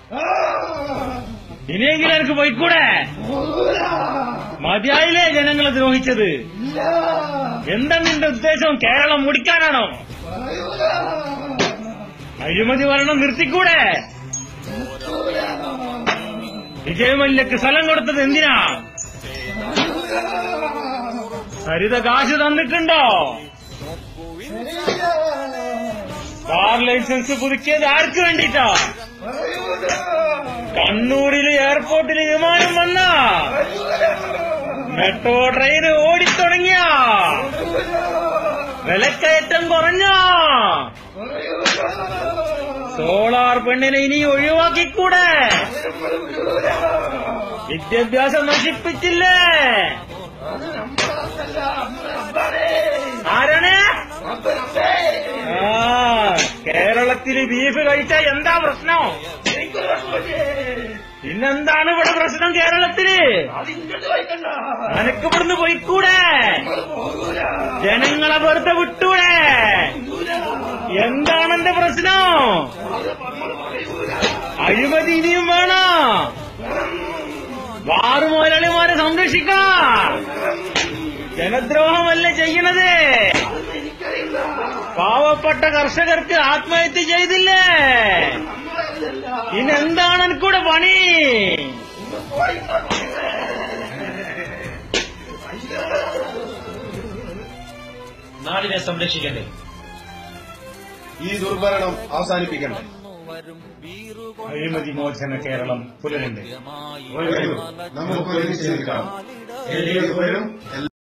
ഇനിയെങ്കിലും എനിക്ക് പോയിക്കൂടെ മതിയായില്ലേ ജനങ്ങളെ ദ്രോഹിച്ചത് എന്താ നിന്റെ ഉദ്ദേശം കേരളം മുടിക്കാനാണോ അഴിമതി ഭരണം നിർത്തിക്കൂടെ വിജയമല്യക്ക് സ്ഥലം കൊടുത്തത് എന്തിനാ ഹരിത കാശ് തന്നിട്ടുണ്ടോ കാർ ലൈസൻസ് പുതുക്കിയത് ആർക്ക് വേണ്ടിട്ടാ കണ്ണൂരില് എയർപോർട്ടിൽ വിമാനം വന്ന മെട്രോ ട്രെയിൻ ഓടിത്തുടങ്ങിയ വിലക്കയറ്റം കുറഞ്ഞ സോളാർ പെണ്ണിനെ ഇനി ഒഴിവാക്കിക്കൂടെ വിദ്യാഭ്യാസം നശിപ്പിച്ചില്ലേ ആരാണ് ആ കേരളത്തില് ബീഫ് കഴിച്ച എന്താ പ്രശ്നം പിന്നെന്താണ് ഇവിടെ പ്രശ്നം കേരളത്തില് അനക്ക് ഇവിടുന്ന് പോയിക്കൂടെ ജനങ്ങളെ വെറുതെ വിട്ടൂടെ എന്താണ് എന്റെ പ്രശ്നം അഴിമതി ഇനിയും വേണോ വാറു മുതലാളിമാരെ സംരക്ഷിക്കാം ജനദ്രോഹമല്ല ചെയ്യണത് പാവപ്പെട്ട കർഷകർക്ക് ആത്മഹത്യ ചെയ്തില്ലേ ഇനെന്താണ് എനിക്കൂടെ പണി നാടിനെ സംരക്ഷിക്കണ്ടേ ഈ ദുർഭരണം അവസാനിപ്പിക്കണ്ടേ അഴിമതി മോചന കേരളം പുലരണ്ടേ വരൂ, നമുക്ക് ഒരുമിച്ച് നിൽക്കാം എൽ ഡി എഫ് വരും